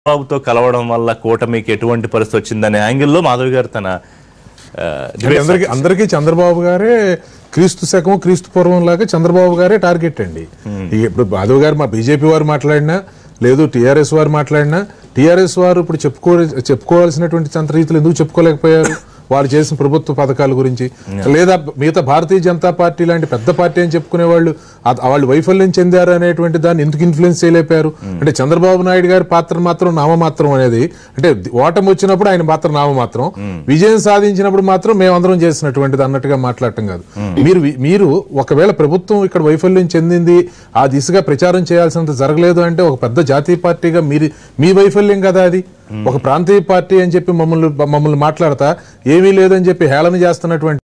బాబుతో కలవడం వల్ల కూటమికి ఎటువంటి పరిస్థితి వచ్చిందనే యాంగిల్లో మాధవి గారు తన ఆ, అంటే debate అందరికి అందరికీ చంద్రబాబు గారే క్రీస్తు శకం క్రీస్తు పూర్వం లాగా చంద్రబాబు గారే టార్గెట్ అండి ఇక ఇప్పుడు మాధవ్ గారు మా బీజేపీ వారు మాట్లాడినా లేదు టీఆర్ఎస్ వారు మాట్లాడినా టీఆర్ఎస్ వారు ఇప్పుడు చెప్పుకో చెప్పుకోవాల్సినటువంటి సంత రీతిలో ఎందుకు చెప్పుకోలేకపోయారు వారు చేసిన ప్రభుత్వ పథకాల గురించి లేదా మిగతా భారతీయ జనతా పార్టీ లాంటి పెద్ద పార్టీ అని చెప్పుకునే వాళ్ళు ఆ- వాళ్ళు వైఫల్యం చెందారు అనేటువంటి దాన్ని ఎందుకు ఇన్ఫ్లుయెన్స్ చేయలేపారు అంటే చంద్రబాబు నాయుడు గారి పాత్ర మాత్రం నామమాత్రం అనేది అంటే ఓటమి వచ్చినప్పుడు ఆయన పాత్ర నామమాత్రం విజయం సాధించినప్పుడు మాత్రం మేమందరం చేసినటువంటిది అన్నట్టుగా మాట్లాడటం కాదు మీరు వి- మీరు ఒకవేళ ప్రభుత్వం ఇక్కడ వైఫల్యం చెందింది ఆ దిశగా ప్రచారం చేయాల్సినంత జరగలేదు అంటే ఒక పెద్ద జాతీయ పార్టీగా మీరు మీ వైఫల్యం కదా అది ఒక ప్రాంతీయ పార్టీ అని చెప్పి మమ్మల్ని మమ్మల్ని మాట్లాడతా ఏమీ లేదని చెప్పి హేళన చేస్తున్నటువంటి